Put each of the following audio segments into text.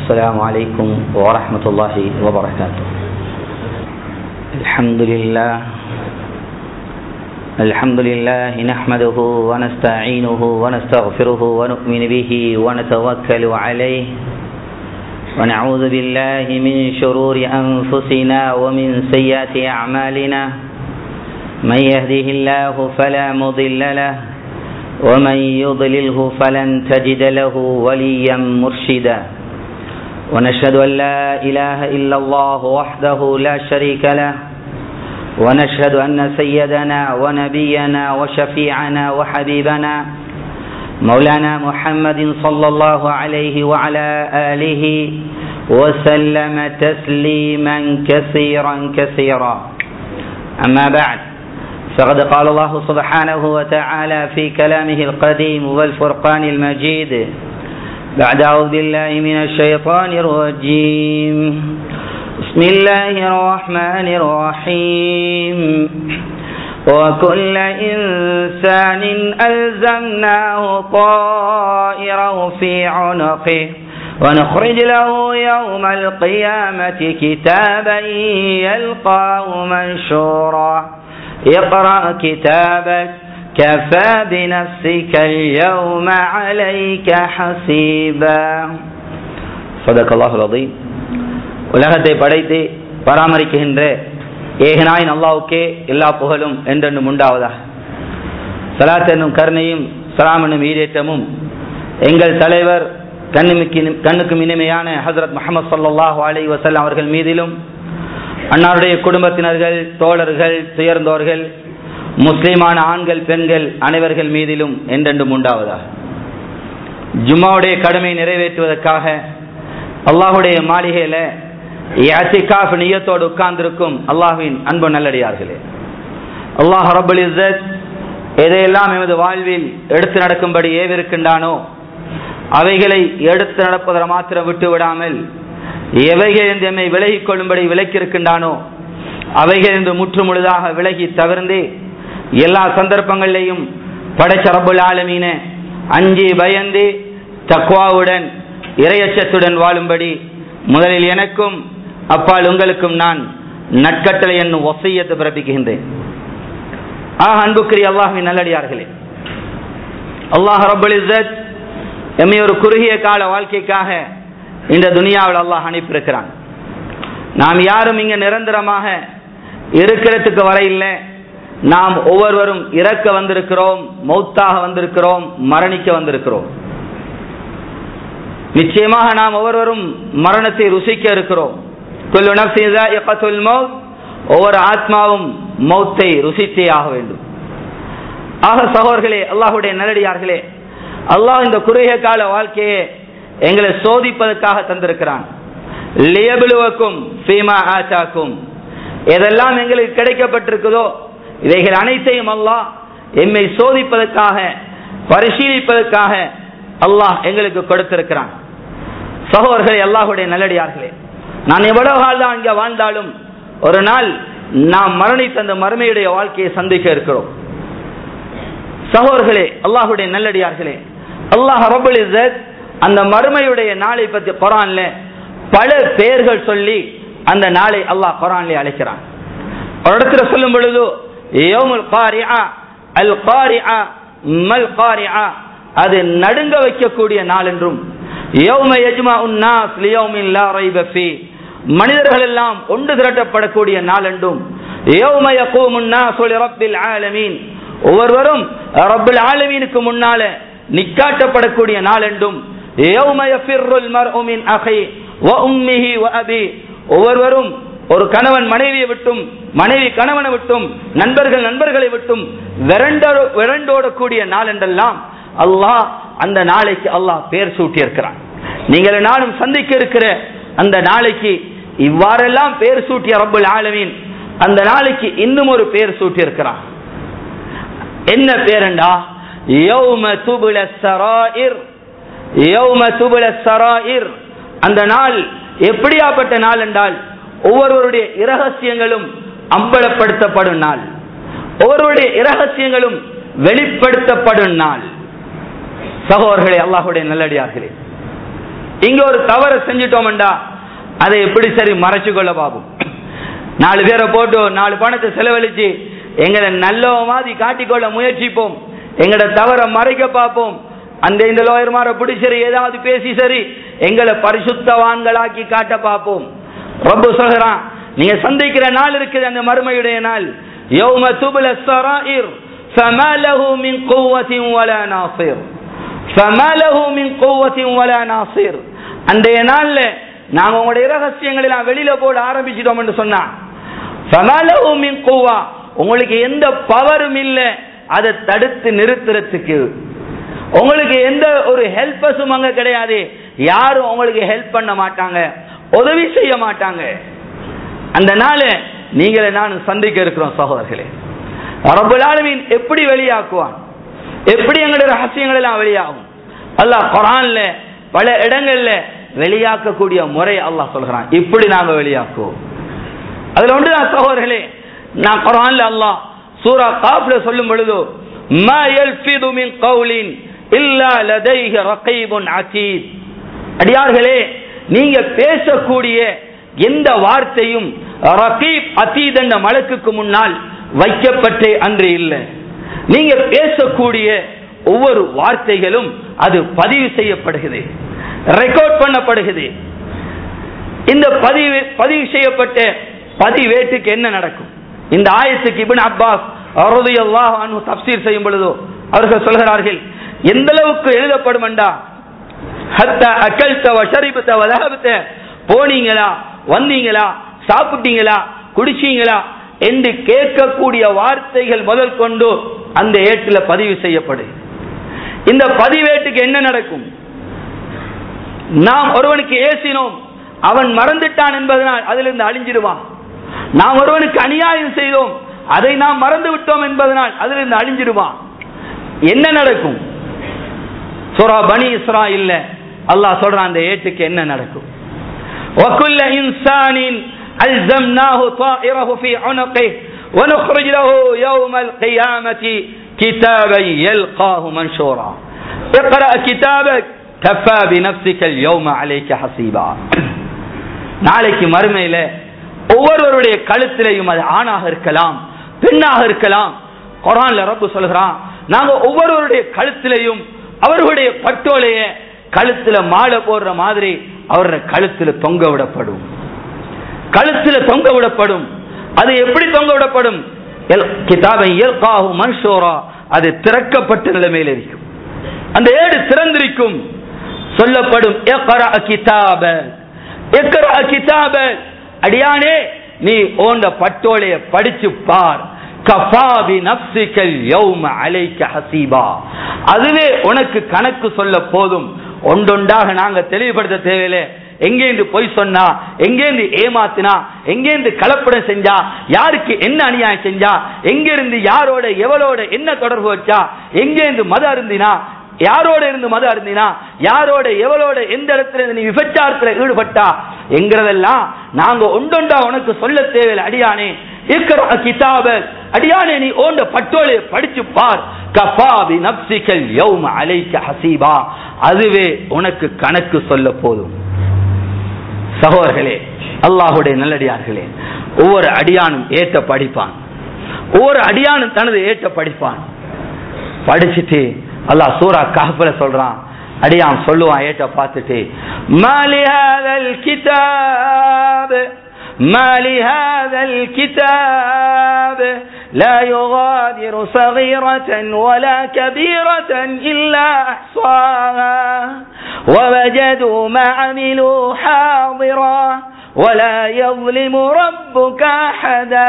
السلام عليكم ورحمة الله وبركاته الحمد لله الحمد لله نحمده ونستعينه ونستغفره ونؤمن به ونتوكل عليه ونعوذ بالله من شرور أنفسنا ومن سيئات أعمالنا من يهده الله فلا مضل له ومن يضلله فلن تجد له وليا مرشدا ونشهد أن لا إله إلا الله وحده لا شريك له ونشهد أن سيدنا ونبينا وشفيعنا وحبيبنا مولانا محمد صلى الله عليه وعلى آله وسلم تسليما كثيرا كثيرا أما بعد فقد قال الله سبحانه وتعالى في كلامه القديم والفرقان المجيد بعد أعوذ بالله من الشيطان الرجيم بسم الله الرحمن الرحيم وكل إنسان ألزمناه طائره في عنقه ونخرج له يوم القيامة كتابا يلقاه منشورا اقرأ كتابك كفى بنفسك اليوم عليك حسيبا صدق الله العظيم உலகத்தை படைத்து பராமரிக்கின்ற ஏகனாயின் அல்லாவுக்கே எல்லா புகழும் என்றென்றும் உண்டாவதாக சலாத் என்னும் கருணையும் சலாம் என்னும் ஈரேற்றமும் எங்கள் தலைவர் கண்ணுமிக்கு கண்ணுக்கும் இனிமையான ஹசரத் முகமது சல்லாஹ் அலி வசல்லாம் அவர்கள் மீதிலும் அன்னாருடைய குடும்பத்தினர்கள் தோழர்கள் துயர்ந்தோர்கள் முஸ்லிமான ஆண்கள் பெண்கள் அனைவர்கள் மீதிலும் என்றென்றும் உண்டாவதாக ஜும்மாவுடைய கடமை நிறைவேற்றுவதற்காக அல்லாஹுடைய மாளிகையில யாத்திகாஃப் நியத்தோடு உட்கார்ந்திருக்கும் அல்லாஹுவின் அன்பு நல்லடியார்களே அல்லாஹ் ரபுல் இஸ்ஸத் எதையெல்லாம் எமது வாழ்வில் எடுத்து நடக்கும்படி ஏவிருக்கின்றானோ அவைகளை எடுத்து நடப்பதை மாத்திரம் விட்டு விடாமல் எவைகள் என்று எம்மை விலகிக் கொள்ளும்படி விலக்கியிருக்கின்றானோ அவைகள் என்று முற்று முழுதாக விலகி தவிர்ந்து எல்லா சந்தர்ப்பங்களிலையும் படைச்ச ரபுல் ஆலமீன அஞ்சி பயந்து தக்வாவுடன் இரையச்சத்துடன் வாழும்படி முதலில் எனக்கும் அப்பால் உங்களுக்கும் நான் நட்கட்டளை என்னும் ஒசையத்தை பிறப்பிக்கின்றேன் ஆக அன்புக்குரிய அல்லாஹின் நல்லடியார்களே அல்லாஹ் ரபுல் இஸ்ஸத் எம்மை ஒரு குறுகிய கால வாழ்க்கைக்காக இந்த துனியாவில் அல்லாஹ் அனுப்பியிருக்கிறான் நாம் யாரும் இங்க நிரந்தரமாக இருக்கிறதுக்கு வர இல்லை நாம் ஒவ்வொருவரும் இறக்க வந்திருக்கிறோம் மௌத்தாக வந்திருக்கிறோம் மரணிக்க வந்திருக்கிறோம் நிச்சயமாக நாம் ஒவ்வொருவரும் மரணத்தை ருசிக்க இருக்கிறோம் ஒவ்வொரு ஆத்மாவும் மௌத்தை ருசித்தே ஆக வேண்டும் ஆக சகோதர்களே அல்லாஹுடைய நல்லடியார்களே அல்லாஹ் இந்த குறுகிய கால வாழ்க்கையை எங்களை சோதிப்பதற்காக தந்திருக்கிறான் லியபிலுவக்கும் ஃபீமா ஆச்சாக்கும் எதெல்லாம் எங்களுக்கு கிடைக்கப்பட்டிருக்குதோ இவைகள் அனைத்தையும் அல்லாஹ் எம்மை சோதிப்பதற்காக பரிசீலிப்பதற்காக அல்லாஹ் எங்களுக்கு கொடுத்திருக்கிறான் சகோதரர்களே அல்லாஹுடைய நல்லடியார்களே நான் எவ்வளவு கால் தான் இங்கே வாழ்ந்தாலும் ஒரு நாள் நாம் மரணித்த அந்த மறுமையுடைய வாழ்க்கையை சந்திக்க இருக்கிறோம் சகோதரர்களே அல்லாஹுடைய நல்லடியார்களே அல்லாஹ் ரபுல் இஸ்ஸத் அந்த மறுமையுடைய நாளை பற்றி குரான்ல பல பெயர்கள் சொல்லி அந்த நாளை அல்லாஹ் குரான்ல அழைக்கிறான் ஒரு இடத்துல சொல்லும் பொழுது யோமுல் காரியா அல் காரியா மல் காரியா அது நடுங்க வைக்கக்கூடிய நாள் என்றும் மனிதர்கள் எல்லாம் ஒன்று திரட்டப்படக்கூடிய நாள் என்றும் ஒவ்வொருவரும் ரப்புல் ஆலமீனுக்கு முன்னால நிக்காட்டப்படக்கூடிய நாள் என்றும் ஒவ்வொருவரும் ஒரு கணவன் மனைவியை விட்டும் மனைவி கணவனை விட்டும் நண்பர்கள் நண்பர்களை விட்டும் விரண்டோடக்கூடிய நாள் என்றெல்லாம் அல்லாஹ் அந்த நாளைக்கு அல்லாஹ் பேர் சூட்டியிருக்கிறான் நீங்கள் நானும் சந்திக்க இருக்கிற அந்த நாளைக்கு இவ்வாறெல்லாம் பேர் சூட்டிய ரப்புல் ஆலமீன் அந்த நாளைக்கு இன்னும் ஒரு பேர் சூட்டியிருக்கிறான் என்ன பேரண்டா யௌம துபுல சராயிர் யௌம துபுல சராயிர் அந்த நாள் எப்படியாப்பட்ட நாள் என்றால் ஒவ்வொருவருடைய இரகசியங்களும் அம்பலப்படுத்தப்படும் நாள் ஒவ்வொருவருடைய இரகசியங்களும் வெளிப்படுத்தப்படும் நாள் சகோதரர்களே அல்லாஹுடைய நல்லடியார்களே இங்க ஒரு தவறை செஞ்சிட்டோம்டா அதை எப்படி சரி மறைச்சு கொள்ள பார்ப்போம் நாலு பேரை போட்டு நாலு பணத்தை செலவழிச்சு எங்களை நல்ல மாதிரி காட்டிக்கொள்ள முயற்சிப்போம் எங்களோட தவறை மறைக்க பார்ப்போம் அந்த இந்த லோயர் மார பிடிச்சரி ஏதாவது பேசி சரி எங்களை பரிசுத்தவான்களாக்கி காட்ட பார்ப்போம் ரொம்ப சொல்கிறான் நீங்க சந்திக்கிற நாள் இருக்குது அந்த மறுமையுடைய நாள் யௌம துபுல சராயிர் فما له من قوة ولا ناصر فما له من قوة ولا ناصر அன்றைய நாள்ல நாங்க உங்களுடைய ரகசியங்களை எல்லாம் வெளியில போட ஆரம்பிச்சிட்டோம் என்று சொன்னா فما له من قوة உங்களுக்கு எந்த பவரும் இல்ல அதை தடுத்து நிறுத்துறதுக்கு உங்களுக்கு எந்த ஒரு ஹெல்பஸும் அங்க கிடையாது யாரும் உங்களுக்கு ஹெல்ப் பண்ண மாட்டாங்க உதவி செய்ய மாட்டாங்க அந்த நாள் நீங்களே நானும் சந்திக்க இருக்கிறோம் சகோதரர்களே ரப்பல் ஆலமீன் எப்படி வெளியாக்குவான் எப்படி எங்களுடைய ரகசியங்கள் எல்லாம் வெளியாகும் அல்லாஹ் குரான்ல பல இடங்கள்ல வெளியாக்கக்கூடிய முறை அல்லாஹ் சொல்கிறான் இப்படி நாங்க வெளியாக்குவோம் அதுல ஒன்று தான் சகோதரர்களே நான் குரான்ல அல்லாஹ் சூரா காஃப்ல சொல்லும் பொழுது மா யல்ஃபிது மின் கௌலின் இல்லா லதைஹி ரகீபுன் அதீத் அடியார்களே நீங்க பேசக்கூடிய எந்த வார்த்தையும் ரகீப் அதீத் என்ற மலக்குக்கு முன்னால் வைக்கப்பட்டே அன்று இல்லை நீங்க பேசக்கூடிய ஒவ்வொரு வார்த்தைகளும் அது பதிவு செய்யப்படுகிறது ரெக்கார்ட் பண்ணப்படுகிறது இந்த பதிவு பதிவு செய்யப்பட்ட பதிவேட்டுக்கு என்ன நடக்கும் இந்த ஆயத்துக்கு இபின் அப்பாஸ் ரலியல்லாஹு அன்ஹு தஃப்சீர் செய்யும் பொழுதோ அவர்கள் சொல்கிறார்கள் எந்த அளவுக்கு எழுதப்படும் என்றா ஹத்தா அகல்த வஷரிபத வலஹபத போனீங்களா வந்தீங்களா சாப்பிட்டீங்களா குடிச்சீங்களா என்று கேட்கக்கூடிய வார்த்தைகள் முதல் கொண்டு அந்த ஏட்டில் பதிவு செய்யப்படு இந்த பதிவேட்டுக்கு என்ன நடக்கும் நாம் ஒருவனுக்கு ஏசினோம் அவன் மறந்துட்டான் என்பதனால் அதிலிருந்து அழிஞ்சிடுவான் நாம் ஒருவனுக்கு அநியாயம் செய்தோம் அதை நாம் மறந்து விட்டோம் என்பதனால் அதிலிருந்து அழிஞ்சிடுவான் என்ன நடக்கும் சுரா பனி இஸ்ரா இல்ல அல்லாஹ் சொல்றான் அந்த ஏட்டுக்கு என்ன நடக்கும் وكل إنسان ألزمناه طائره في عنقه ونخرج له يوم القيامة كتابا يلقاه منشورا اقرأ كتابك كفى بنفسك اليوم عليك حسيبا நாளைக்கு மறுமையில ஒவ்வொருவருடைய கழுத்திலையும் அது ஆணாக இருக்கலாம் பெண்ணாக இருக்கலாம் குரான்ல ரப்பு சொல்கிறான் நாங்க ஒவ்வொருவருடைய கழுத்திலையும் அவர்களுடைய பட்டோலைய கழுத்துல மாலை போடுற மாதிரி அவருடைய கழுத்துல தொங்க விடப்படும் கழுத்துல தொங்க விடப்படும் அது எப்படி தொங்க விடப்படும் கிதாபை இயற்காகு மன்ஷோரா அது திறக்கப்பட்ட நிலைமையில் இருக்கும் அந்த ஏடு திறந்திருக்கும் சொல்லப்படும் கிதாப கிதாப அடியானே நீ ஓண்ட பட்டோலைய படிச்சு பார் கஃபாபி நப்சிக்கல் யௌம அலைக்க ஹசீபா அதுவே உனக்கு கணக்கு சொல்ல போதும் ஒன்றொன்றாக நாங்க தெளிவுபடுத்த தேவையில்லை எங்கேந்து பொய் சொன்னா எங்கேந்து ஏமாத்தினா எங்கேந்து கலப்படம் செஞ்சா யாருக்கு என்ன அநியாயம் செஞ்சா எங்கிருந்து யாரோட எவளோட என்ன தொடர்பு வச்சா எங்கேந்து மத அருந்தினா யாரோட இருந்து மத அருந்தினா யாரோட எவளோட எந்த இடத்துல இருந்து நீ விபச்சாரத்துல ஈடுபட்டா என்கிறதெல்லாம் நாங்க ஒன்றொண்டா உனக்கு சொல்ல தேவையில்லை அடியானே இருக்கிற கிதாப அடியானே நீ ஓண்ட பட்டோலை படிச்சு பார் கஃபாபி நப்சிக்கல் யௌம அலைக்க ஹசீபா அதுவே உனக்கு கணக்கு சொல்ல போதும் சகோதரர்களே அல்லாஹுடைய நல்லடியார்களே ஒவ்வொரு அடியானும் ஏற்ற படிப்பான் ஒவ்வொரு அடியானும் தனது ஏற்ற படிப்பான் படிச்சுட்டு அல்லாஹ் சூரா காஃபில சொல்றான் அடியான் சொல்லுவான் ஏற்ற பார்த்துட்டு மாலிஹாதல் கிதாப் ما لهذا الكتاب لا يغادر صغيرة ولا كبيرة إلا أحصاها ووجدوا ما عملوا حاضرا ولا يظلم ربك أحدا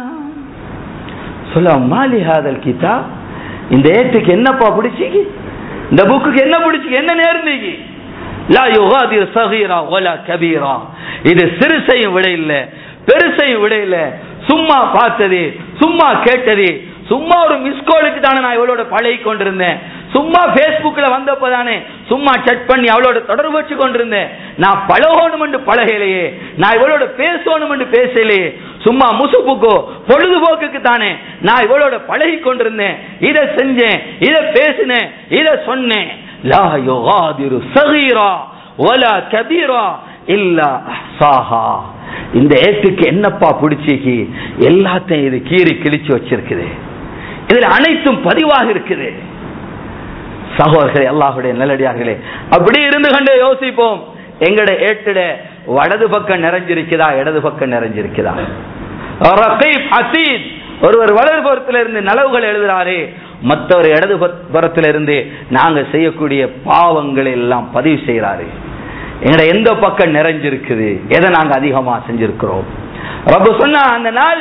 சொல்ல மாலி ஹாதல் கிதாப் இந்த ஏட்டுக்கு என்னப்பா பிடிச்சிக்கு இந்த புக்குக்கு என்ன பிடிச்சிக்கு என்ன நேர்ந்தீங்க லா யுகாதிர் சகீரா ஒலா கபீரா இது சிறுசையும் விட இல்ல பெருசையும் விட இல்ல சும்மா பார்த்தது சும்மா கேட்டது சும்மா ஒரு மிஸ்கோலுக்கு தானே நான் இவளோட பழகி கொண்டிருந்தேன் சும்மா பேஸ்புக்ல வந்தப்போ தானே சும்மா செக் பண்ணி அவளோட தொடர்பு வச்சு கொண்டிருந்தேன் நான் பழகணும் என்று பழகலையே நான் இவளோட பேசணும் என்று பேசலையே சும்மா முசுப்புக்கோ பொழுதுபோக்குக்கு தானே நான் இவளோட பழகி கொண்டிருந்தேன் இதை செஞ்சேன் இதை பேசினேன் இதை சொன்னேன் லா யுகாதிரு சகீரா வலா கபீரா இல்லா அஹ்சாஹா இந்த ஏட்டுக்கு என்னப்பா பிடிச்சிக்கு எல்லாத்தையும் இது கீறி கிழிச்சு வச்சிருக்குது இதுல அனைத்தும் பதிவாக இருக்குது சகோதரர்களே அல்லாஹுடைய நல்லடியார்களே அப்படி இருந்து கொண்டே யோசிப்போம் எங்கட ஏட்டிட வடது பக்கம் நிறைஞ்சிருக்குதா இடது பக்கம் நிறைஞ்சிருக்குதா ரகீப் அசீத் ஒருவர் வலது புறத்துல இருந்து நலவுகள் எழுதுறாரே மற்றவர் இடது புறத்துல இருந்து நாங்க செய்யக்கூடிய பாவங்களை எல்லாம் பதிவு செய்யறாரு எங்கட எந்த பக்கம் நிறைஞ்சிருக்குது எதை நாங்க அதிகமா செஞ்சிருக்கிறோம் ரப்பு சொன்னா அந்த நாள்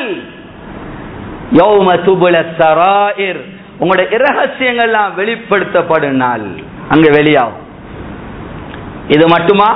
யௌம துபுல சராயிர் உங்களுடைய இரகசியங்கள்லாம் வெளிப்படுத்தப்படும் நாள் அங்க வெளியாகும் இது மட்டுமா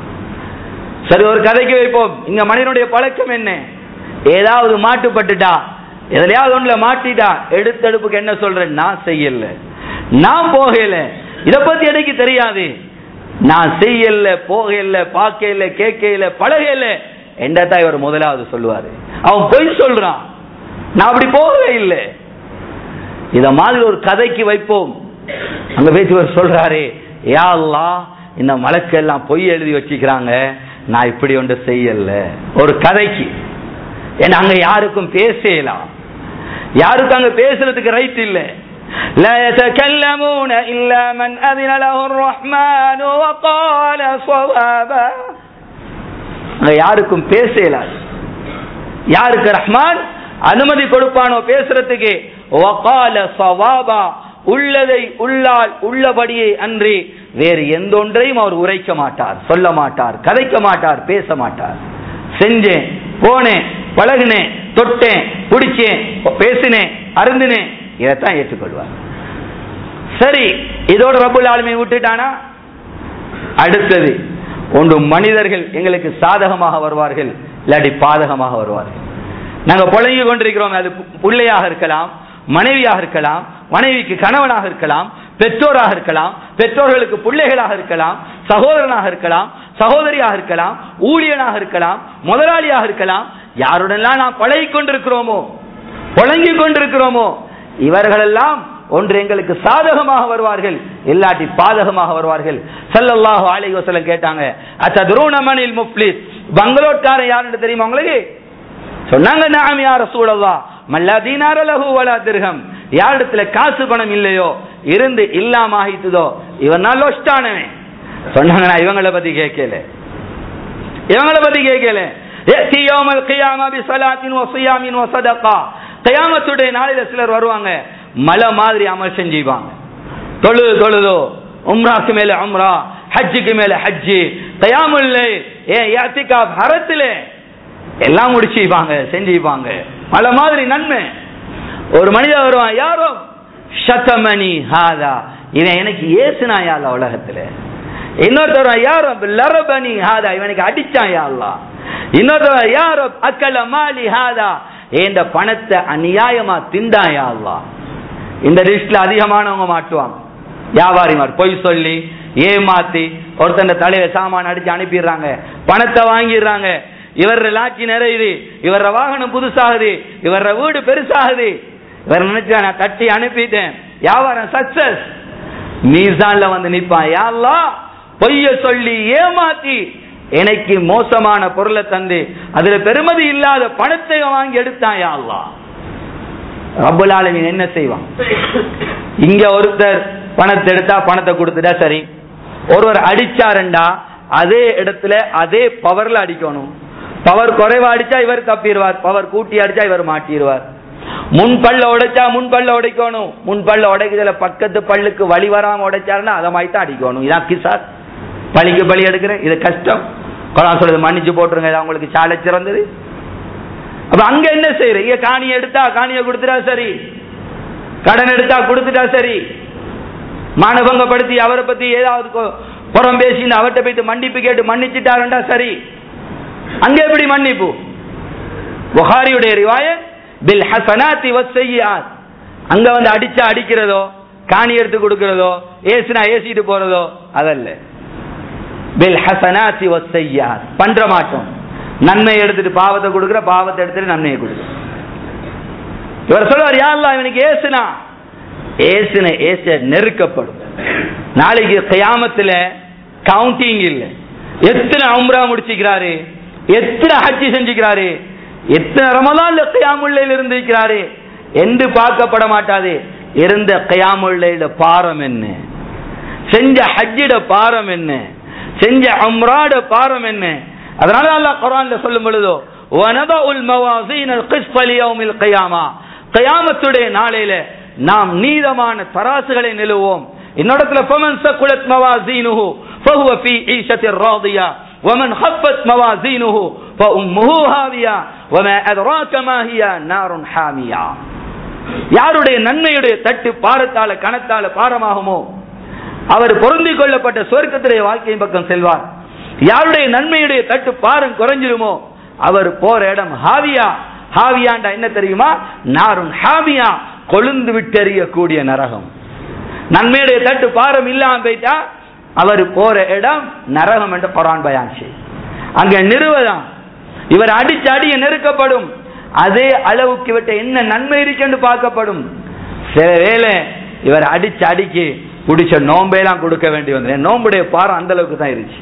சரி ஒரு கதைக்கு வைப்போம் இங்க மனிதனுடைய பழக்கம் என்ன ஏதாவது மாட்டுப்பட்டுட்டா எதுலயாவது ஒண்ணுல மாட்டிட்டா எடுத்தடுப்புக்கு என்ன சொல்றேன் நான் செய்யல நான் போகல இத பத்தி எனக்கு தெரியாது நான் செய்யல போகல பார்க்கல கேட்கல பழகல என்றதான் இவர் முதலாவது சொல்லுவாரு அவன் பொய் சொல்றான் நான் அப்படி போகவே இல்லை இத மாதிரி ஒரு கதைக்கு வைப்போம் அங்க பேச்சு சொல்றாரு யா அல்லாஹ் இந்த மலக்கெல்லாம் பொய் எழுதி வச்சுக்கிறாங்க நான் இப்படி ஒன்று செய்யல ஒரு கதைக்கு ஏன்னா அங்க யாருக்கும் பேசலாம் யாருக்கும் அங்க பேசுறதுக்கு ரைட் இல்லை لا يتكلمون إلا من أذن له الرحمن وقال صوابا அங்க யாருக்கும் பேசலாது யாருக்கு ரஹ்மான் அனுமதி கொடுப்பானோ பேசுறதுக்கு வகால சவாபா உள்ளதை உள்ளால் உள்ளபடியே அன்றி வேறு எந்த ஒன்றையும் அவர் உரைக்க மாட்டார் சொல்ல மாட்டார் கதைக்க மாட்டார் பேச மாட்டார் செஞ்சேன் போனேன் பழகினேன் தொட்டேன் பிடிச்சேன் பேசினேன் அருந்தினேன் இதைத்தான் ஏற்றுக்கொள்வார் சரி இதோட ரபுல் ஆளுமை விட்டுட்டானா அடுத்தது ஒன்று மனிதர்கள் எங்களுக்கு சாதகமாக வருவார்கள் இல்லாட்டி பாதகமாக வருவார்கள் நாங்க புழங்கி கொண்டிருக்கிறோம் அது பிள்ளையாக இருக்கலாம் மனைவியாக இருக்கலாம் மனைவிக்கு கணவனாக இருக்கலாம் பெற்றோராக இருக்கலாம் பெற்றோர்களுக்கு பிள்ளைகளாக இருக்கலாம் சகோதரனாக இருக்கலாம் சகோதரியாக இருக்கலாம் ஊழியனாக இருக்கலாம் முதலாளியாக இருக்கலாம் யாருடெல்லாம் நாம் பழகி கொண்டிருக்கிறோமோ புழங்கி கொண்டிருக்கிறோமோ இவர்களெல்லாம் ஒன்று எங்களுக்கு சாதகமாக வருவார்கள் இல்லாட்டி பாதகமாக வருவார்கள் சல்லல்லாஹு அலைஹி வஸல்லம் கேட்டாங்க அத்ததுரூனமனில் முஃப்லிஸ் பங்களோட்காரன் யாருன்னு தெரியுமா உங்களுக்கு சொன்னாங்க நாம் யார் ரசூலல்லா மல்லா தீனார லஹு வலா திர்ஹம் யாரிடத்துல காசு பணம் இல்லையோ இருந்து இல்லாம ஆகிட்டுதோ இவன் நான் லொஸ்டானவன் சொன்னாங்க நான் இவங்களை பத்தி கேட்கல இவங்களை பத்தி கேட்கல يأتي يوم القيامة بصلاة وصيام وصدقة கயாமத்துடைய நாளில சிலர் வருவாங்க மலை மாதிரி அமல் செஞ்சுவாங்க தொழுது தொழுதோ உம்ராக்கு மேல உம்ரா ஹஜ்ஜுக்கு மேல ஹஜ்ஜு கயாமுல்ல ஏன் யாத்திகா ஹரத்துல எல்லாம் முடிச்சுப்பாங்க செஞ்சுப்பாங்க மலை மாதிரி நன்மை ஒரு மனிதன் வருவான் யாரோ சத்தமணி ஹாதா இவன் எனக்கு ஏசுனா யாழ்லா உலகத்துல இன்னொருத்தர் யாரோ லரபனி ஹாதா இவனுக்கு அடிச்சான் யாழ்லா இன்னொருத்தர் யாரோ அக்கல மாலி ஹாதா இந்த பணத்தை அநியாயமா திண்டான் யாழ்லா இந்த லிஸ்ட்ல அதிகமானவங்க மாட்டுவாங்க வியாபாரிமார் பொய் சொல்லி ஏமாத்தி ஒருத்தன் தலையில சாமான் அடிச்சு அனுப்பிடுறாங்க பணத்தை வாங்கிடுறாங்க இவர லாட்சி நிறையுது இவர வாகனம் புதுசாகுது இவர வீடு பெருசாகுது இவர் நினைச்சா நான் கட்டி அனுப்பிட்டேன் வியாபாரம் சக்சஸ் மீசான்ல வந்து நிப்பான் யாழ்லா பொய்ய சொல்லி ஏமாத்தி எனக்கு மோசமான பொருளை தந்து அதுல பெருமதி இல்லாத பணத்தை வாங்கி எடுத்தான் யாழ்லா ரப்புல் ஆலமீன் என்ன செய்வான் இங்க ஒருத்தர் பணத்தை எடுத்தா பணத்தை கொடுத்துட்டா சரி ஒருவர் அடிச்சாருண்டா அதே இடத்துல அதே பவர்ல அடிக்கணும் பவர் குறைவா அடிச்சா இவர் தப்பிடுவார் பவர் கூட்டி அடிச்சா இவர் மாட்டிடுவார் முன் பல்ல உடைச்சா முன் பல்ல உடைக்கணும் முன் பல்ல உடைக்கிறதுல பக்கத்து பல்லுக்கு வழி வராம உடைச்சாருன்னா அதை மாதிரி தான் அடிக்கணும் இதான் கிசார் பழிக்கு பலி எடுக்கிறேன் இது கஷ்டம் குரான் சொல்றது மன்னிச்சு போட்டுருங்க இது அவங்களுக்கு சாலை சிறந்தது அப்ப அங்க என்ன செய்யற இங்க காணியை எடுத்தா காணியை கொடுத்துட்டா சரி கடன் எடுத்தா கொடுத்துட்டா சரி மானபங்கப்படுத்தி அவரை பத்தி ஏதாவது புறம் பேசி அவர்கிட்ட போயிட்டு மன்னிப்பு கேட்டு மன்னிச்சுட்டாருண்டா சரி அங்க எப்படி மன்னிப்பு புகாரியுடைய ரிவாயத் பில் ஹசனாத்தி வசையாத் அங்க வந்து அடிச்சா அடிக்கிறதோ காணி எடுத்து கொடுக்கிறதோ ஏசுனா ஏசிட்டு போறதோ அதல்ல பில் ஹசனாத்தி வசையாத் பண்ற மாட்டோம் நன்மை எடுத்துட்டு பாவத்தை கொடுக்கிற பாவத்தை எடுத்துட்டு நன்மையை கொடுக்குற இவர் சொல்வார் யாருலா இவனுக்கு ஏசுனா ஏசுன ஏச நெருக்கப்படும் நாளைக்கு கயாமத்துல கவுண்டிங் இல்ல எத்தனை உம்ரா முடிச்சுக்கிறாரு எத்தனை ஹஜ்ஜி செஞ்சுக்கிறாரு எத்தனை ரமலான்ல கியாமுல்லையில் இருந்திருக்கிறாரு என்று பார்க்கப்பட மாட்டாது இருந்த கியாமுல்லையில பாரம் என்ன செஞ்ச ஹஜ்ஜிட பாரம் என்ன செஞ்ச உம்ராட பாரம் என்ன அதனால அல்லாஹ் குர்ஆன்ல சொல்லும் பொழுதோ வனதஉல் மவாசீன் القسط ليوم القيامه கியாமத்துடைய நாளையில நாம் நீதமான தராசுகளை நிலுவோம் இன்னொடத்துல فمن ثقلت موازينه فهو في عيشة راضية ومن خفت موازينه فأمه هاوية وما أدراك ما هي نار حامية யாருடைய நன்மையுடைய தட்டு பாரத்தால கணத்தால பாரமாகுமோ அவர் பொருந்திக் கொள்ளப்பட்ட சுவர்க்கத்துடைய வாழ்க்கையின் பக்கம் செல்வார் யாருடைய நன்மையுடைய தட்டு பாரம் குறைஞ்சிருமோ அவர் போற இடம் ஹாவியா ஹாவியாண்டா என்ன தெரியுமா நாருன் ஹாவியா கொழுந்து விட்டெறியக்கூடிய நரகம் நன்மையுடைய தட்டு பாரம் இல்லாம போயிட்டா அவர் போற இடம் நரகம் என்று குரான் பயான் செய் அங்க நிறுவதான் இவர் அடிச்சு அடிய நெருக்கப்படும் அதே அளவுக்கு இவற்றை என்ன நன்மை இருக்குன்னு பார்க்கப்படும் சில வேளை இவர் அடிச்சு அடிக்கு பிடிச்ச நோம்பெல்லாம் கொடுக்க வேண்டி வந்தது நோம்புடைய பாரம் அந்த அளவுக்கு தான் இருந்துச்சு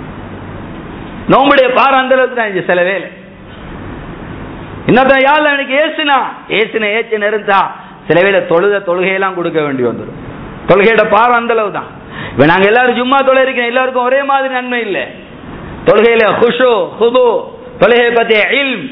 நோம்புடைய பாரம் அந்த அளவுக்கு தான் இருந்துச்சு சில வேலை இன்னொருத்தன் யாழ்ல எனக்கு ஏசுனா ஏசுன ஏச்சு நெருந்தா சில வேளை தொழுத தொழுகையெல்லாம் கொடுக்க வேண்டி வந்துடும் தொழுகையோட பாரம் அந்த அளவு தான் இப்ப நாங்க எல்லாரும் சும்மா தொலை இருக்கோம் எல்லாருக்கும் ஒரே மாதிரி நன்மை இல்லை தொழுகையில ஹுஷு ஹுது தொழுகை பத்திய இல்ம்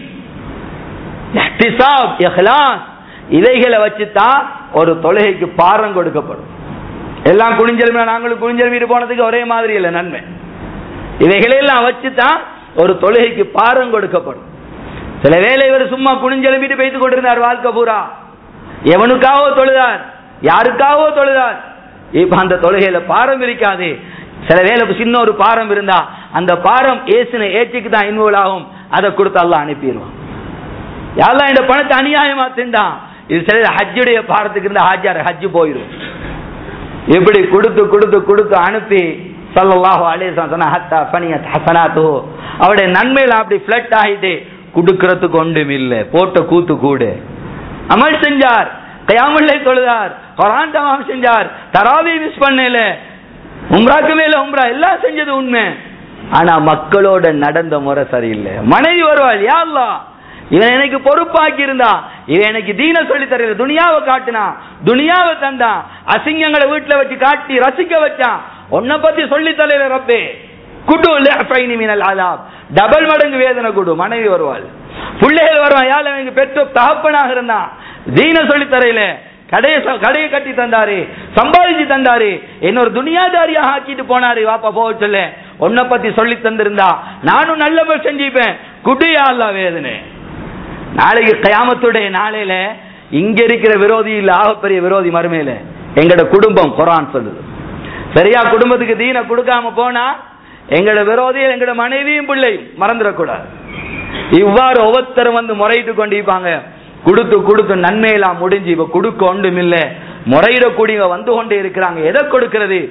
இஹ்திசாப் இஹ்லாஸ் இவைகளை வச்சுதான் ஒரு தொழுகைக்கு பாரம் கொடுக்கப்படும் எல்லாம் குனிஞ்செலுமே நாங்களும் குனிஞ்செலுமிட்டு போனதுக்கு ஒரே மாதிரி இல்லை நன்மை இவைகளெல்லாம் வச்சுதான் ஒரு தொழுகைக்கு பாரம் கொடுக்கப்படும் சில வேளை இவர் சும்மா குனிஞ்செலுமிட்டு பேசி கொண்டிருந்தார் வாழ்க்கை பூரா எவனுக்காகவோ தொழுதார் யாருக்காகவோ தொழுதார் இப்ப அந்த தொழுகையில பாரம் இருக்காது சில வேலை சின்ன ஒரு பாரம் இருந்தா அந்த பாரம் ஏசின ஏச்சுக்கு தான் இன்வால்வ் ஆகும் அதை கொடுத்து அல்லாஹ் அனுப்பிடுவான் யாரெல்லாம் இந்த பணத்தை அநியாயமா திண்டான் இது சில ஹஜ்ஜுடைய பாரத்துக்கு இருந்த ஹாஜார் ஹஜ்ஜு போயிடும் இப்படி கொடுத்து கொடுத்து கொடுத்து அனுப்பி சல்லல்லாஹு அலைஹி சொன்ன ஹத்தா ஃபனியத் ஹசனாத்து அவருடைய நன்மையில அப்படி ஃபிளட் ஆகிட்டு கொடுக்கறதுக்கு ஒன்றும் இல்லை போட்ட கூத்து கூடு அமல் செஞ்சார் கயாமுல்லை தொழுதார் குரான் தமாம் செஞ்சார் தராவி மிஸ் பண்ணல உம்ராக்கு மேல உம்ரா எல்லாம் செஞ்சது உண்மை ஆனா மக்களோட நடந்த முறை சரியில்லை மனைவி வருவாள் யா அல்லாஹ் இவன் எனக்கு பொறுப்பாக்கி இருந்தா இவன் எனக்கு தீன சொல்லி தரல துனியாவை காட்டினா துனியாவை தந்தான் அசிங்கங்களை வீட்டுல வச்சு காட்டி ரசிக்க வச்சான் உன்னை பத்தி சொல்லி தரல ரப்பே குடு லஃபைனி மினல் அலாப் டபுள் மடங்கு வேதனை குடு மனைவி வருவாள் பிள்ளைகள் வருவான் யாழ் எனக்கு பெற்ற தகப்பனாக இருந்தான் தீன சொல்லி தரையில கடையை ச- கடையை கட்டி தந்தாரு சம்பாதிச்சு தந்தாரு என்னொரு துனியாதாரியாக ஆக்கிட்டு போனாரு வாப்பா போக சொல்ல உன்னை பத்தி சொல்லி தந்திருந்தா நானும் நல்லபடி செஞ்சுப்பேன் குடியா அல்ல வேதனை நாளைக்கு கயாமத்துடைய நாளையில இங்க இருக்கிற விரோதி இல்ல ஆகப்பெரிய விரோதி மறுமையில எங்கட குடும்பம் குரான் சொல்லுது சரியா குடும்பத்துக்கு தீன கொடுக்காம போனா எங்கட விரோதிகள் எங்கட மனைவியும் பிள்ளையும் மறந்துடக்கூடாது இவ்வாறு ஒவ்வொருத்தரும் வந்து முறையிட்டு கொண்டிருப்பாங்க கொடுத்து கொடுத்து நன்மையெல்லாம் முடிஞ்சு இப்ப கொடுக்க ஒன்றும் இல்ல முறையிடக்கூடியவங்க வந்து கொண்டே இருக்கிறாங்க எதை கொடுக்கிறது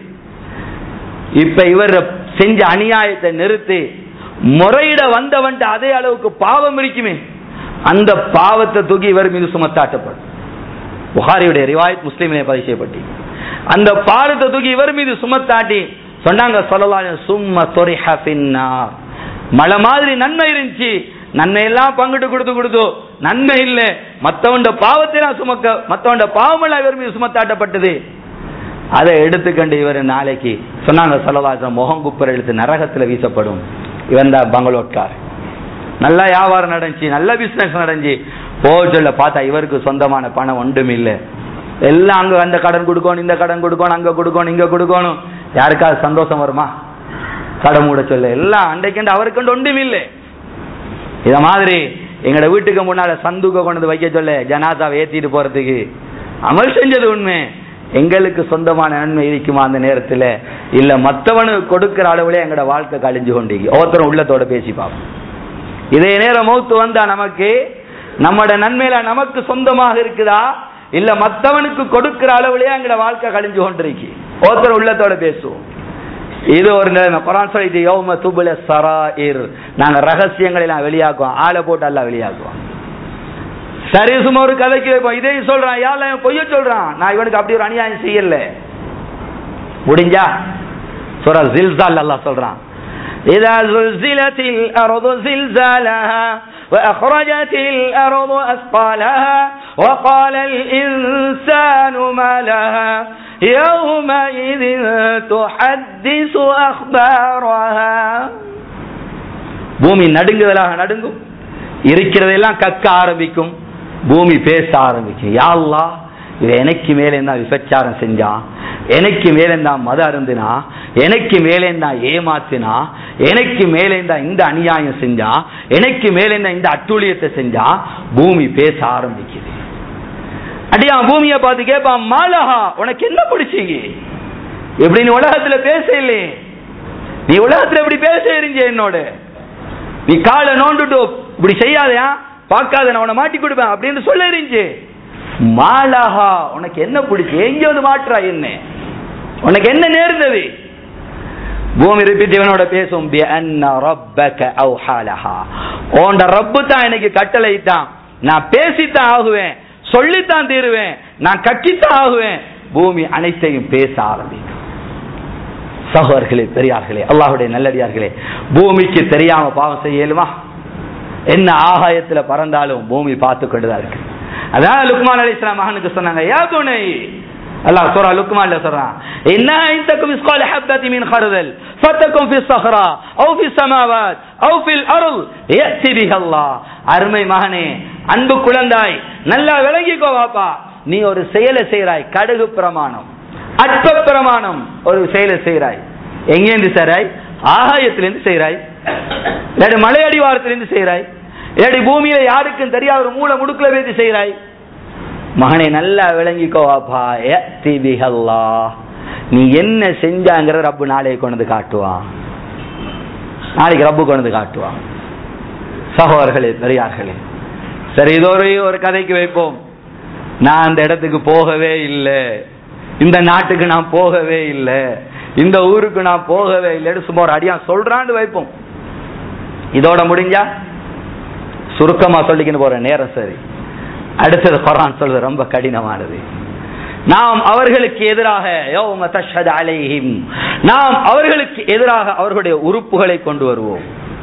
இப்ப இவர் செஞ்ச அநியாயத்தை நிறுத்தி முறையிட வந்தவன்ட்டு அதே அளவுக்கு பாவம் இருக்குமே அந்த பாவத்தை தூக்கி இவர் மீது சுமத்தாட்டப்படும் புகாரியுடைய ரிவாயத் முஸ்லீமிலே பதிவு செய்யப்பட்டு அந்த பாவத்தை தூக்கி இவர் மீது சுமத்தாட்டி சொன்னாங்க சொல்லலாம் சும்மா தொரிஹ பின்னார் மழை மாதிரி நன்மை இருந்துச்சு நன்மை எல்லாம் பங்கிட்டு கொடுத்து கொடுத்து நன்மை இல்ல மத்தவண்ட பாவத்தை நான் சுமக்க மத்தவண்ட பாவமெல்லாம் இவர் மீது சுமத்தாட்டப்பட்டது அதை எடுத்துக்கண்டு இவர் நாளைக்கு சொன்னாங்க சொல்லலாசம் முகம் குப்பர் எடுத்து நரகத்துல வீசப்படும் இவன் தான் பங்களோட்கார் நல்ல வியாபாரம் நடந்துச்சு நல்ல பிசினஸ் நடந்துச்சு போக சொல்ல பார்த்தா இவருக்கு சொந்தமான பணம் ஒன்றும் இல்லை எல்லாம் அங்க அந்த கடன் கொடுக்கணும் இந்த கடன் கொடுக்கணும் அங்க கொடுக்கணும் இங்க கொடுக்கணும் யாருக்காவது சந்தோஷம் வருமா கடன் மூட சொல்ல எல்லாம் அன்றைக்கண்டு அவருக்கண்டு ஒன்றும் இல்லை இத மாதிரி எங்கட வீட்டுக்கு முன்னால சந்துக்க கொண்டு வந்து வைக்க சொல்ல ஜனாதாவை ஏத்திட்டு போறதுக்கு அமல் செஞ்சது உண்மை எங்களுக்கு சொந்தமான நன்மை இருக்குமா அந்த நேரத்துல இல்ல மத்தவனுக்கு கொடுக்கிற அளவுல எங்கட வாழ்க்கை கழிஞ்சு கொண்டீங்க ஒவ்வொருத்தரும் உள்ளத்தோட பேசி பார்ப்போம் இதே நேரம் மௌத்து வந்தா நமக்கு நம்மட நன்மையில நமக்கு சொந்தமாக இருக்குதா இல்ல மத்தவனுக்கு கொடுக்கிற அளவுலயே எங்கட வாழ்க்கை கழிஞ்சு கொண்டிருக்கு ஒருத்தர் உள்ளத்தோட பேசுவோம் இது ஒரு நிலைமை குரான் சொல்லிட்டு யௌம துபுல சராயிர் நாங்க ரகசியங்களை எல்லாம் வெளியாக்குவோம் ஆளை போட்டு எல்லாம் வெளியாக்குவோம் சரி சும்மா ஒரு கதைக்கு வைப்போம் இதையும் சொல்றான் யாழ்ல இவன் பொய்ய சொல்றான் நான் இவனுக்கு அப்படி ஒரு அநியாயம் செய்யல முடிஞ்சா சூரா ஜில்சால் அல்லாஹ் சொல்றான் إذا زلزلت الأرض زلزالها وأخرجت الأرض أثقالها وقال الإنسان ما لها يومئذ تحدث أخبارها பூமி நடுங்குதலாக நடுங்கும் இருக்கிறதெல்லாம் கக்க ஆரம்பிக்கும் பூமி பேச ஆரம்பிக்கும் யா அல்லாஹ் இவன் எனக்கு மேலே தான் விபச்சாரம் செஞ்சான் எனக்கு மேலே தான் மத அருந்தினா எனக்கு மேலே தான் ஏமாத்தினா எனக்கு மேலே தான் இந்த அநியாயம் செஞ்சான் எனக்கு மேலே தான் இந்த அட்டூழியத்தை செஞ்சான் பூமி பேச ஆரம்பிக்குது அடியா பூமியை பார்த்து கேட்பான் மாலஹா உனக்கு என்ன பிடிச்சிங்க எப்படி நீ உலகத்துல பேச இல்லையே நீ உலகத்துல இப்படி பேச இருந்த என்னோட நீ காலை நோண்டுட்டு இப்படி செய்யாதயா பார்க்காத நான் உன்னை மாட்டி கொடுப்பேன் அப்படின்னு சொல்ல இருந்துச்சு மாலஹா உனக்கு என்ன பிடிச்சு எங்க வந்து மாற்றா என்ன உனக்கு என்ன நேர்ந்தது பூமி ரிப்பீட் இவனோட பேசும் பி அன்ன ரப்பக அவ்ஹாலஹா உன்ட ரப்பு தான் எனக்கு கட்டளை தான் நான் பேசித்தான் ஆகுவேன் சொல்லித்தான் தீருவேன் நான் கட்டித்தான் ஆகுவேன் பூமி அனைத்தையும் பேச ஆரம்பிக்கும் சகோதரர்களே பெரியார்களே அல்லாஹுடைய நல்லடியார்களே பூமிக்கு தெரியாம பாவம் செய்ய இயலுமா என்ன ஆகாயத்துல பறந்தாலும் பூமி பார்த்து கொண்டுதான் இருக்கு அதான் லுக்மான் அலி இஸ்லாம் மகனுக்கு சொன்னாங்க யா துணை அல்லாஹ் சூரா லுக்மான்ல சொல்றான் என்ன இந்தக்கும் இஸ்கால் ஹப்பதி மின் خردل فتكن في الصخرة او في السماوات او في الارض ياتي بها الله அருமை மகனே அன்பு குழந்தாய் நல்லா விளங்கிக்கோ வாப்பா நீ ஒரு செயலை செய்கிறாய் கடுகு பிரமாணம் அற்ப பிரமாணம் ஒரு செயலை செய்கிறாய் எங்கேருந்து செய்கிறாய் ஆகாயத்திலிருந்து செய்கிறாய் இல்லாட்டி மலை அடிவாரத்திலிருந்து செய்கிறாய் இல்லாட்டி பூமியில யாருக்கும் தெரியாத ஒரு மூல முடுக்குல வைத்து செய்கிறாய் மகனை நல்லா விளங்கிக்கோ வாப்பா ஏத்தி பிஹல்லா நீ என்ன செஞ்சாங்கிற ரப்பு நாளைக்கு கொண்டு வந்து காட்டுவான் நாளைக்கு ரப்பு கொண்டு வந்து காட்டுவான் சகோதரர்களே பெரியார்களே சரி இதோ ஒரு ஒரு கதைக்கு வைப்போம் நான் அந்த இடத்துக்கு போகவே இல்லை இந்த நாட்டுக்கு நான் போகவே இல்லை இந்த ஊருக்கு நான் போகவே இல்லைன்னு சும்மா ஒரு அடியா சொல்றான்னு வைப்போம் இதோட முடிஞ்சா சுருக்கமா சொல்லிக்கின்னு போற நேரம் சரி அடுத்தது குரான் சொல்றது ரொம்ப கடினமானது நாம் அவர்களுக்கு எதிராக யௌம தஷ்ஹது அலைஹிம் நாம் அவர்களுக்கு எதிராக அவர்களுடைய உறுப்புகளை கொண்டு வருவோம்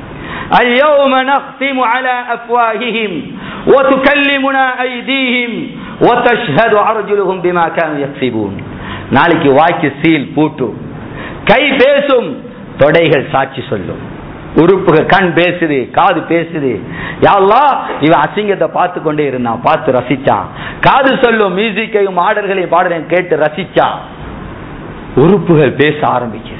اليوم نختم على أفواههم وتكلمنا أيديهم وتشهد أرجلهم بما كانوا يكسبون நாளைக்கு வாய்க்கு சீல் பூட்டு கை பேசும் தொடைகள் சாட்சி சொல்லும் உறுப்புகள் கண் பேசுது காது பேசுது யாழ்லா இவன் அசிங்கத்தை பார்த்து கொண்டே இருந்தான் பார்த்து ரசிச்சான் காது சொல்லும் மியூசிக்கையும் ஆடர்களையும் பாடலையும் கேட்டு ரசிச்சான் உறுப்புகள் பேச ஆரம்பிக்குது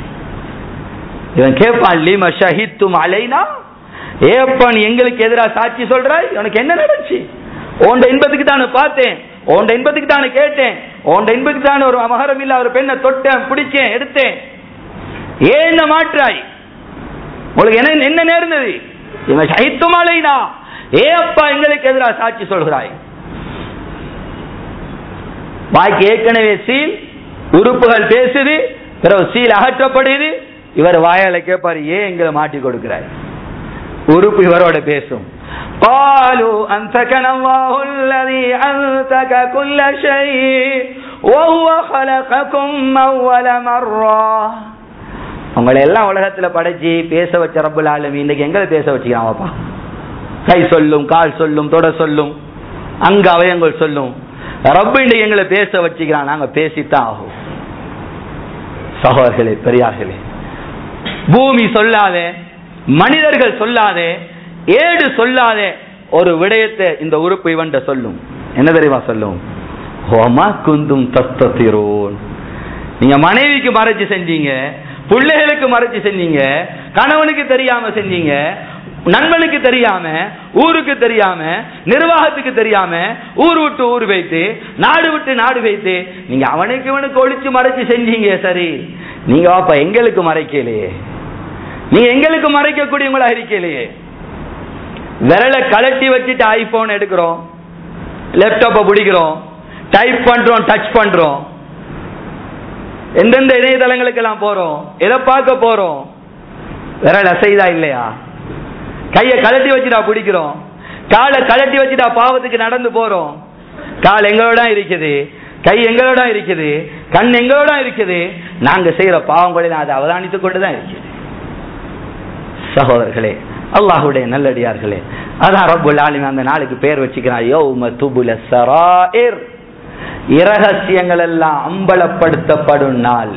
இவன் கேட்பான் லீம ஷஹித்தும் அலைனா ஏப்பன் எங்களுக்கு எதிராக சாட்சி சொல்றாய் உனக்கு என்ன நடந்துச்சு உண்ட இன்பத்துக்கு தானே பார்த்தேன் உண்ட இன்பத்துக்கு தானே கேட்டேன் உண்ட இன்பத்துக்கு தானே ஒரு மகரம் இல்ல ஒரு பெண்ணை தொட்டேன் பிடிச்சேன் எடுத்தேன் ஏன் மாற்றாய் உங்களுக்கு என்ன என்ன நேர்ந்தது இவன் சைத்தும் அலைனா ஏ அப்பா எங்களுக்கு எதிராக சாட்சி சொல்கிறாய் வாய்க்கு ஏற்கனவே சீல் உறுப்புகள் பேசுது பிறகு சீல் அகற்றப்படுது இவர் வாயால கேட்பாரு ஏன் எங்களை மாட்டி கொடுக்கிறாய் உறுப்பு இவரோட பேசும் قالوا أنتكنا الله الذي أنتك كل شيء وهو خلقكم أول مرة உங்களை எல்லாம் உலகத்துல படைச்சு பேச வச்ச ரப்புல் ஆலமி இன்னைக்கு எங்களை பேச வச்சுக்கிறான் பாப்பா கை சொல்லும் கால் சொல்லும் தொட சொல்லும் அங்க அவயங்கள் சொல்லும் ரப்பு இன்னைக்கு எங்களை பேச வச்சுக்கிறான் நாங்க பேசித்தான் ஆகும் சகோதரர்களே பெரியார்களே பூமி சொல்லாதே மனிதர்கள் சொல்லாதே ஏடு சொல்லாதே ஒரு விடயத்தை இந்த உறுப்பு இவன்ட சொல்லும் என்ன தெரியுமா சொல்லும் ஹோமா குந்தும் தஸ்தத்திரோன் நீங்க மனைவிக்கு மறைச்சு செஞ்சீங்க பிள்ளைகளுக்கு மறைச்சு செஞ்சீங்க கணவனுக்கு தெரியாம செஞ்சீங்க நண்பனுக்கு தெரியாம ஊருக்கு தெரியாம நிர்வாகத்துக்கு தெரியாம ஊர் விட்டு ஊர் வைத்து நாடு விட்டு நாடு வைத்து நீங்க அவனுக்கு இவனுக்கு ஒழிச்சு மறைச்சு செஞ்சீங்க சரி நீங்க வாப்பா எங்களுக்கு மறைக்கலையே நீங்க எங்களுக்கு மறைக்கக்கூடியவங்களா இருக்கலையே விரலை கலட்டி வச்சுட்டு ஐபோன் எடுக்கிறோம் லேப்டாப்பை பிடிக்கிறோம் டைப் பண்றோம் டச் பண்றோம் எந்தெந்த இணையதளங்களுக்கு எல்லாம் போறோம் எதை பார்க்க போறோம் விரல் அசைதா இல்லையா கையை கலட்டி வச்சுட்டா பிடிக்கிறோம் காலை கலட்டி வச்சுட்டா பாவத்துக்கு நடந்து போறோம் கால் எங்களோட இருக்குது கை எங்களோட இருக்குது கண் எங்களோட இருக்குது நாங்க செய்யற பாவங்களை நான் அதை அவதானித்துக் கொண்டுதான் இருக்குது சகோதரர்களே அல்லாஹுடைய நல்லடியார்களே அதான் ரப்புல் ஆலிம் அந்த நாளுக்கு பேர் வச்சுக்கிறான் யௌம துபுல சராயிர் இரகசியங்கள் எல்லாம் அம்பலப்படுத்தப்படும் நாள்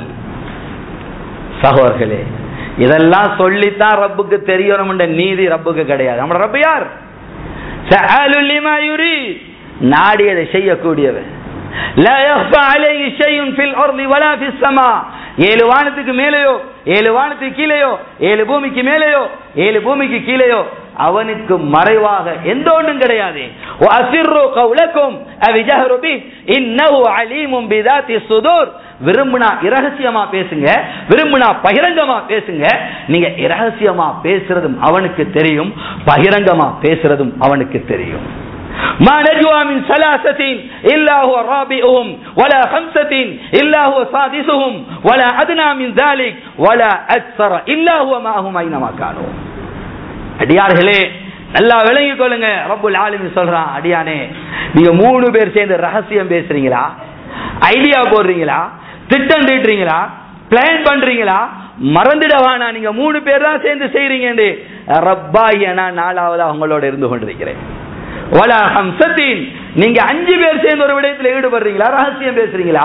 சகோதரர்களே இதெல்லாம் சொல்லித்தான் ரப்புக்கு தெரியணும் நீதி ரப்புக்கு கிடையாது நம்ம ரப்பு யார் சஅலு லிமா யுரீத் நாடியதை செய்யக்கூடியவன் லா யஹ்ஃபா அலைஹி ஷைஉன் ஃபில் அர்தி வலா ஃபிஸ் ஸமா ஏழு வானத்துக்கு மேலேயோ ஏழு வானத்துக்கு கீழேயோ ஏழு பூமிக்கு மேலேயோ ஏழு பூமிக்கு கீழேயோ அவனுக்கு மறைவாக எந்த ஒன்றும் கிடையாது வஅசிர்ரு கௌலக்கும் அவிஜஹரு பி இன்னஹு அலீமும் பிதாத்தி சுதூர் விரும்பினா இரகசியமா பேசுங்க விரும்பினா பகிரங்கமா பேசுங்க நீங்க இரகசியமா பேசுறதும் அவனுக்கு தெரியும் பகிரங்கமா பேசுறதும் அவனுக்கு தெரியும் ما نجوى من ثلاثة إلا هو رابعهم ولا خمسة إلا هو سادسهم ولا أدنى من ذلك ولا أكثر إلا هو معهم أينما كانوا அடியார்களே நல்லா விளங்கிக் கொள்ளுங்க ரப்புல் ஆலிமி சொல்றான் அடியானே நீங்க மூணு பேர் சேர்ந்து ரகசியம் பேசுறீங்களா ஐடியா போடுறீங்களா திட்டம் தீட்டுறீங்களா பிளான் பண்றீங்களா மறந்துடவானா நீங்க மூணு பேர் தான் சேர்ந்து செய்றீங்க ரப்பாய் நான் நாலாவது அவங்களோட இருந்து கொண்டிருக்கிறேன் வலா ஹம்சத்தின் நீங்க அஞ்சு பேர் சேர்ந்து ஒரு விடயத்தில் ஈடுபடுறீங்களா ரகசியம் பேசுறீங்களா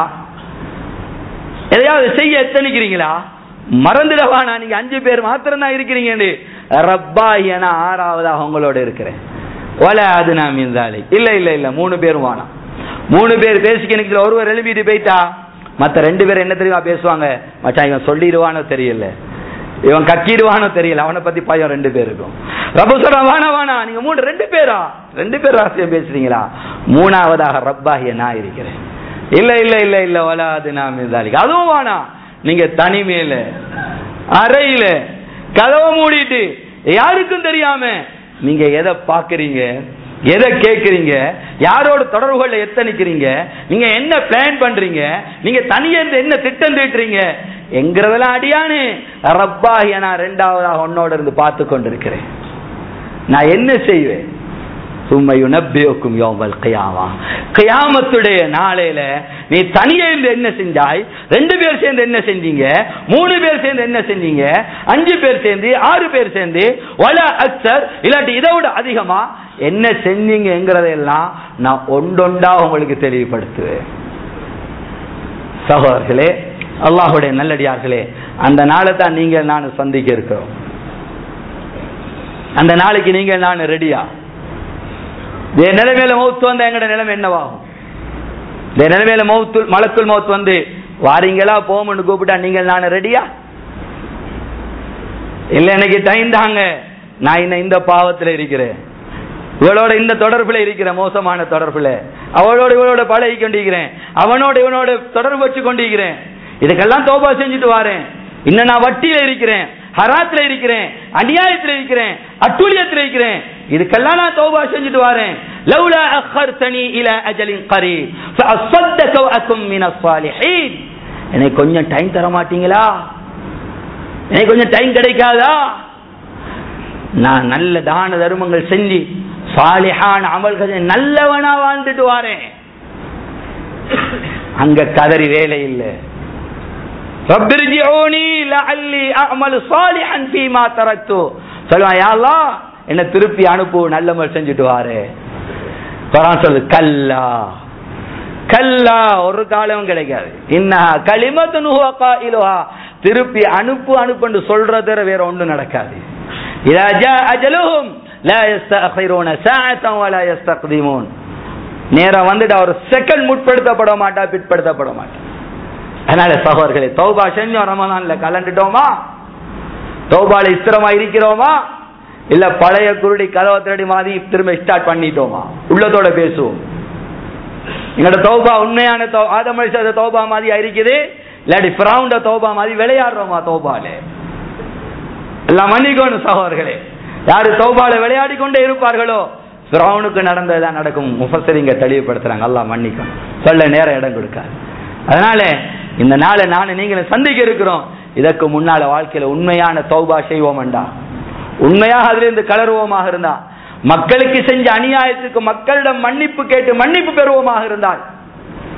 எதையாவது செய்ய எத்தனிக்கிறீங்களா மறந்துடவானா நீங்க அஞ்சு பேர் மாத்திரம் தான் இருக்கிறீங்க ரப்பா என ஆறாவதாக உங்களோட இருக்கிறேன் ஒல அது நான் மீந்தாலே இல்ல இல்ல இல்ல மூணு பேரும் வானா மூணு பேர் பேசிக்க ஒருவர் எழுப்பிட்டு போயிட்டா மத்த ரெண்டு பேர் என்ன தெரியுமா பேசுவாங்க மச்சான் இவன் சொல்லிடுவானோ தெரியல இவன் கக்கிடுவானோ தெரியல அவனை பத்தி பயம் ரெண்டு பேருக்கும் ரப்ப சொல்றான் வானா வானா நீங்க மூணு ரெண்டு பேரா ரெண்டு பேர் ராசியம் பேசுறீங்களா மூணாவதாக ரப்பாகிய நான் இருக்கிறேன் இல்ல இல்ல இல்ல இல்ல வலா அது நான் மீதாலிக்கு அதுவும் வானா நீங்க தனிமையில அறையில கதவை மூடிட்டு யாருக்கும் தெரியாம நீங்க எதை பாக்குறீங்க எதை கேட்கறீங்க யாரோட தொடர்புகளை எத்தனிக்கிறீங்க நீங்க என்ன பிளான் பண்றீங்க நீங்க தனியே இருந்து என்ன திட்டம் தீட்டுறீங்க என்கிறதெல்லாம் அடியானு ரப்பாகிய நான் ரெண்டாவதாக உன்னோட இருந்து பார்த்து கொண்டிருக்கிறேன் நான் என்ன செய்வேன் சும்மையுனப்பியோக்கும் யோமல் கியாமா கியாமத்துடைய நாளையில நீ தனியே இருந்து என்ன செஞ்சாய் ரெண்டு பேர் சேர்ந்து என்ன செஞ்சீங்க மூணு பேர் சேர்ந்து என்ன செஞ்சீங்க அஞ்சு பேர் சேர்ந்து ஆறு பேர் சேர்ந்து வல அக்சர் இல்லாட்டி இதை விட அதிகமா என்ன செஞ்சீங்கிறதையெல்லாம் நான் ஒண்டொண்டா உங்களுக்கு தெளிவுபடுத்துவேன் சகோதரர்களே அல்லாஹுடைய நல்லடியார்களே அந்த நாளை தான் நீங்கள் நான் சந்திக்க இருக்கிறோம் அந்த நாளைக்கு நீங்கள் நான் ரெடியா என் நிலைமையில மௌத்து வந்த எங்கட நிலைமை என்னவாகும் இந்த நிலைமையில மௌத்து மலக்குள் மௌத்து வந்து வாரீங்களா போமன்னு கூப்பிட்டா நீங்கள் நான் ரெடியா இல்ல எனக்கு டைம் தாங்க நான் இன்னும் இந்த பாவத்துல இருக்கிறேன் இவளோட இந்த தொடர்புல இருக்கிற மோசமான தொடர்புல அவளோட இவளோட பழகி கொண்டிருக்கிறேன் அவனோட இவனோட தொடர்பு வச்சு கொண்டிருக்கிறேன் இதுக்கெல்லாம் தோபா செஞ்சுட்டு வாரேன் இன்னும் நான் வட்டியில இருக்கிறேன் ஹராத்துல இருக்கிறேன் அநியாயத்துல இருக்கிறேன் அட்டூழியத்துல இருக்கிறேன் இதுக்கெல்லாம் நான் தௌபா செஞ்சுட்டு வரேன் லவ்லா அخرتني الى اجل قريب فاصدق واكن من الصالحين எனக்கு கொஞ்சம் டைம் தர மாட்டீங்களா எனக்கு கொஞ்சம் டைம் கிடைக்காதா நான் நல்ல தான தர்மங்கள் செஞ்சு சாலிஹான அமல்கள் நல்லவனா வாழ்ந்துட்டு வாரேன் அங்க கதறி வேலை இல்லை ரப்பிர்ஜிஊனி லஅல்லி அஅமலு சாலிஹன் ஃபீமா தரக்து சொல்லுவான் யா அல்லாஹ் என்ன திருப்பி அனுப்பு நல்லமல் செஞ்சுட்டு வாரு குர்ஆன் சொல்லுது கல்லா கல்லா ஒரு காலம் கிடைக்காது இன்னா கலிமத்துன் ஹுவ காயிலுஹா திருப்பி அனுப்பு அனுப்புன்னு சொல்றத வேற ஒண்ணும் நடக்காது இதா ஜா அஜலுஹும் லா யஸ்தஅخرون ساعة ولا يستقدمون நேரா வந்துட்டு ஒரு செகண்ட் முற்படுத்தப்பட மாட்டா பிற்படுத்தப்பட மாட்டா அதனால சகோதரர்களே தௌபா செஞ்சோம் ரமதான்ல கலந்துட்டோமா தௌபால இஸ்திரமா இருக்கிறோமா இல்ல பழைய குருடி கதவை திருடி மாதிரி திரும்ப ஸ்டார்ட் பண்ணிட்டோமா உள்ளத்தோட பேசுவோம் எங்களோட தௌபா உண்மையான ஆதமழி தௌபா மாதிரி இருக்குது இல்லாட்டி பிரவுண்ட தௌபா மாதிரி விளையாடுறோமா தௌபால எல்லாம் மன்னிக்கணும் சகோதரர்களே யாரு தௌபால விளையாடி கொண்டே இருப்பார்களோ பிரவுனுக்கு நடந்ததுதான் நடக்கும் முஃபசரிங்க தெளிவுபடுத்துறாங்க எல்லாம் மன்னிக்கும் சொல்ல நேரம் இடம் கொடுக்காது அதனால இந்த நாளை நானும் நீங்களும் சந்திக்க இருக்கிறோம் இதற்கு முன்னால வாழ்க்கையில உண்மையான தௌபா செய்வோம்டா உண்மையாக அதுல இருந்து கலருவோமாக இருந்தா மக்களுக்கு செஞ்ச அநியாயத்துக்கு மக்களிடம் மன்னிப்பு கேட்டு மன்னிப்பு பெறுவோமாக இருந்தால்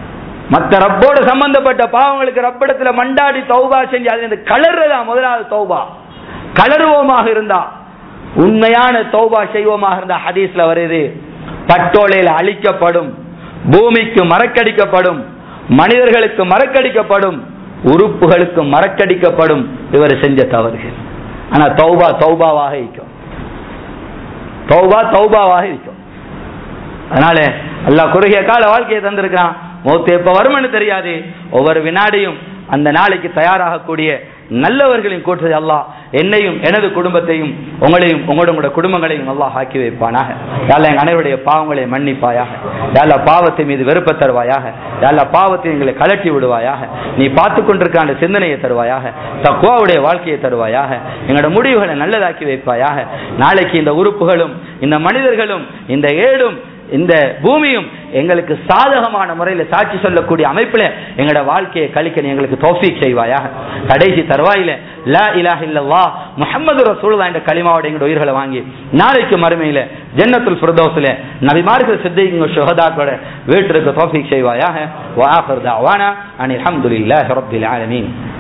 மத்த ரப்போட சம்பந்தப்பட்ட பாவங்களுக்கு ரப்பிடத்துல மண்டாடி தௌபா செஞ்சு அது இந்த கலர்றதா முதலாவது தௌபா கலருவோமாக இருந்தா உண்மையான தௌபா செய்வோமாக இருந்தா ஹதீஸ்ல வருது பட்டோலையில் அழிக்கப்படும் பூமிக்கு மறக்கடிக்கப்படும் மனிதர்களுக்கு மறக்கடிக்கப்படும் உறுப்புகளுக்கு மறக்கடிக்கப்படும் இவர் செஞ்ச தவறுகள் ஆனா தௌபா தௌபாவாக இருக்கும் தௌபா தௌபாவாக இருக்கும் அதனால அல்லாஹ் குறுகிய கால வாழ்க்கையை தந்திருக்கான் மௌத்து எப்ப வரும்னு தெரியாது ஒவ்வொரு வினாடியும் அந்த நாளைக்கு தயாராகக்கூடிய நல்லவர்களின் கூட்டத்தை அல்லாஹ் என்னையும் எனது குடும்பத்தையும் உங்களையும் உங்களோட குடும்பங்களையும் அல்லாஹ் ஆக்கி வைப்பானாக யாழ்லா எங்க அனைவருடைய பாவங்களை மன்னிப்பாயாக யாழ்லா பாவத்தை மீது வெறுப்ப தருவாயாக யாழ்லா பாவத்தை எங்களை கலட்டி விடுவாயாக நீ பார்த்து கொண்டிருக்க அந்த சிந்தனையை தருவாயாக தக்குவாவுடைய வாழ்க்கையை தருவாயாக எங்களோட முடிவுகளை நல்லதாக்கி வைப்பாயாக நாளைக்கு இந்த உறுப்புகளும் இந்த மனிதர்களும் இந்த ஏடும் இந்த பூமியும் எங்களுக்கு சாதகமான முறையில் சாட்சி சொல்லக்கூடிய அமைப்பில் எங்களோட வாழ்க்கையை கழிக்க நீ எங்களுக்கு தோஃபீக் செய்வாயாக கடைசி தருவாயில லா இலாஹ இல்லல்லா முஹம்மது ரசூலுல்லாஹ் என்ற கலிமாவோட எங்களோட உயிர்களை வாங்கி நாளைக்கு மறுமையில ஜன்னத்துல் ஃபிர்தௌஸ்ல நபிமார்கள் சித்திங்க ஷுஹதாக்களோட வீட்டிற்கு தோஃபீக் செய்வாயாக வாஹர் தஅவானா அனில் ஹம்துலில்லாஹி ரப்பில் ஆலமீன்